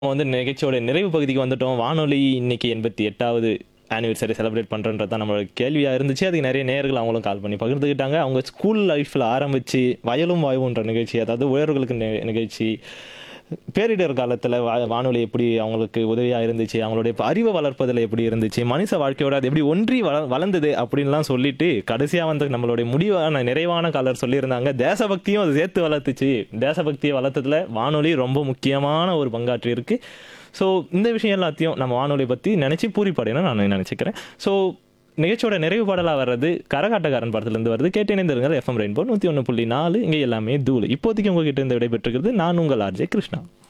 நம்ம வந்து நிகழ்ச்சியோட நிறைவு பகுதிக்கு வந்துட்டோம் வானொலி இன்னைக்கு எண்பத்தி எட்டாவது ஆனிவர்சரி செலிப்ரேட் பண்ணுறன்றது தான் நம்மளோட கேள்வியாக இருந்துச்சு அதுக்கு நிறைய நேயர்கள் அவங்களும் கால் பண்ணி பகிர்ந்துக்கிட்டாங்க அவங்க ஸ்கூல் லைஃப்பில் ஆரம்பித்து வயலும் வாயுன்ற நிகழ்ச்சி அதாவது உயர்வுகளுக்கு நி- நிகழ்ச்சி பேரிடர் காலத்தில் வா வானொலி எப்படி அவங்களுக்கு உதவியாக இருந்துச்சு அவங்களுடைய அறிவை வளர்ப்பதில் எப்படி இருந்துச்சு மனுஷ வாழ்க்கையோட அது எப்படி ஒன்றி வள வளர்ந்தது அப்படின்லாம் சொல்லிட்டு கடைசியாக வந்து நம்மளுடைய முடிவான நிறைவான காலர் சொல்லியிருந்தாங்க தேசபக்தியும் அது சேர்த்து வளர்த்துச்சு தேசபக்தியை வளர்த்ததுல வானொலி ரொம்ப முக்கியமான ஒரு பங்காற்றி இருக்கு ஸோ இந்த விஷயம் எல்லாத்தையும் நம்ம வானொலி பற்றி நினச்சி பூரிப்படையணும் நான் நினச்சிக்கிறேன் ஸோ நிகழ்ச்சியோட நிறைவு பாடலாக வர்றது கரகாட்டக்காரன் படத்துலேருந்து வருது கேட்டு இணைந்திருங்கள் எஃப்எம் ரெயின்போ நூற்றி ஒன்று புள்ளி நாலு இங்கே எல்லாமே தூள் இப்போதைக்கு உங்ககிட்ட இருந்து விடைபெற்றுக்கிறது நான் உங்கள் ஆர்ஜே கிருஷ்ணா